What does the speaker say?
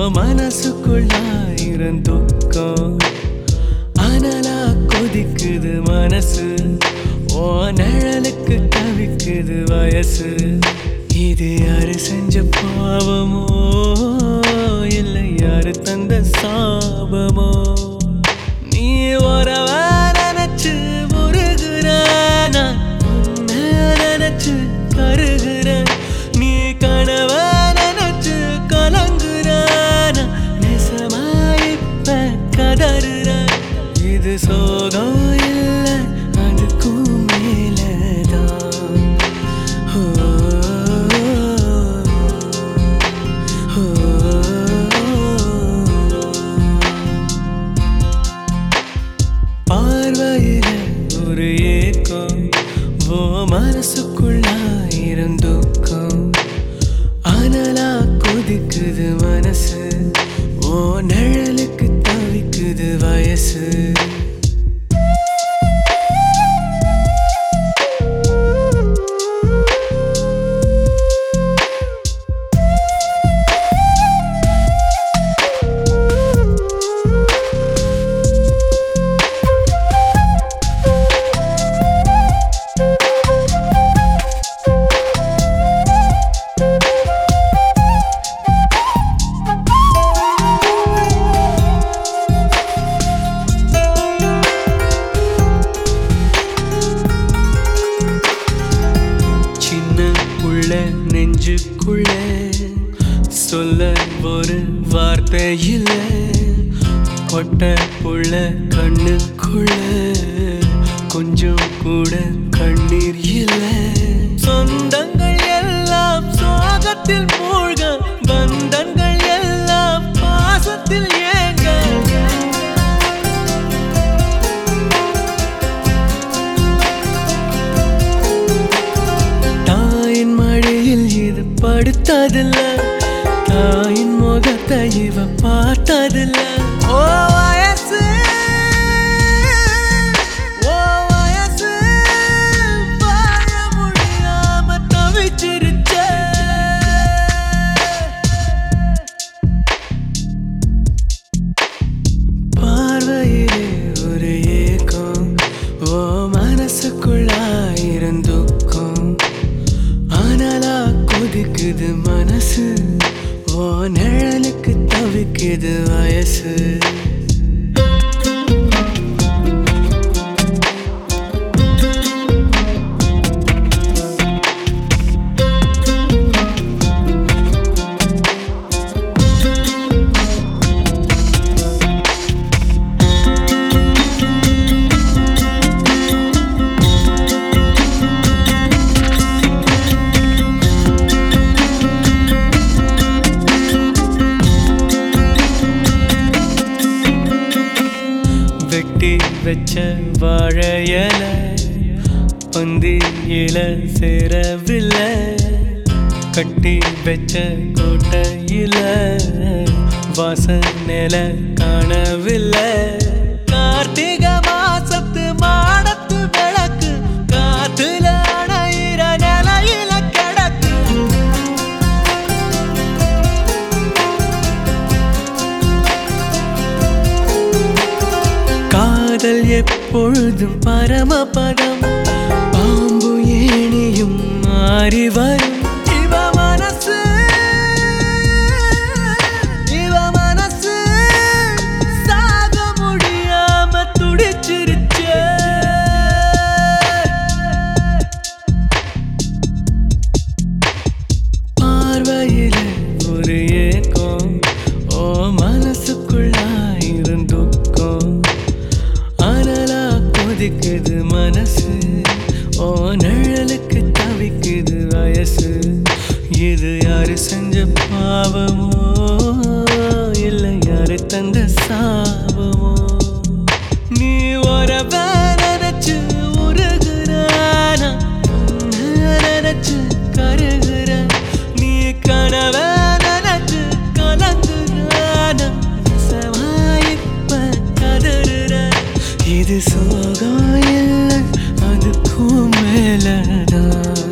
மனசுக்குள்ளாயிரம் துக்கம் அனலா கொதிக்குது மனசு ஓ நிழலுக்கு தவிக்குது வயசு இது யாரு செஞ்ச பாவமோ இல்லை யாரு தந்த சாபமோ நீ உறவ நினைச்சு முருகுற நான் உன்னை நினைச்சு கருகுற நீ கனவ நினைச்சு கலங்குற நான் நெசமா இப்ப கதறுற இது சோகம் இல்லை அதுக்கும் மேலதான் ஓ, ஓ, பார்வையில ஒரு ஏக்கம் ஓ மனசுக்குள்ளாயிரம் துக்கம் அனலா கொதிக்குது மனசு ஓ நிழலுக்கு தவிக்குது வயசு சின்ன உள்ள நெஞ்சுக்குள்ள சொல்ல ஒரு வார்த்தை இல்ல கொட்ட புள்ள கண்ணுக்குள்ள கொஞ்சம் கூட கண்ணீர் இல்ல சொந்தங்கள் எல்லாம் சோகத்தில் மூழ்க பந்தங்கள் எல்லாம் பாசத்தில் ஏங்க தாயின் மழையில் இது படுத்ததில்ல தாயின் முகத்தை இவ பார்த்ததில்ல ஓ வயசு ஓ வயசு வாழ முடியாம தவிச்சிருச்சே பார்வையிலே ஒரு ஏக்கம் ஓ மனசுக்குள்ளாயிரம் துக்கம் ஆனாலா கொதிக்குது மனசு ஓ நிழலுக்கு தவிக்குது வயசு வெட்டி வச்ச வாழையல பந்தியில சேரவில்லை கட்டி வச்ச கோட்டையில வாசனைல காணவில்லை கார்த்திகை மாசத்து மாடத்து விளக்கு காத்துல அணையிற நிலையில கிடக்கு காதல் எப்பொழுதும் பரமபதம் பாம்பு ஏணியும் மாறி வரும் இவ மனசு இவ மனசு சாக முடியாம துடிச்சிருச்சே பார்வையில ஒரு ஏக்கம் ஓ மனசுக்குள்ளாயிரம் துக்கம் அனலா கொதிக்குது மனசு ஓ நிழலுக்கு தவிக்குது வயசு இது யாரு செஞ்ச பாவமோ இல்லை யாரு தந்த சாபமோ நீ உறவ நினைச்சு உருகுறானா நினைச்சு கருகுற நீ கனவ நினைச்சு கலங்குறானா சவாயிப்ப கதறுற இது சோகம் இல்லை அதுக்கும் மேலதான்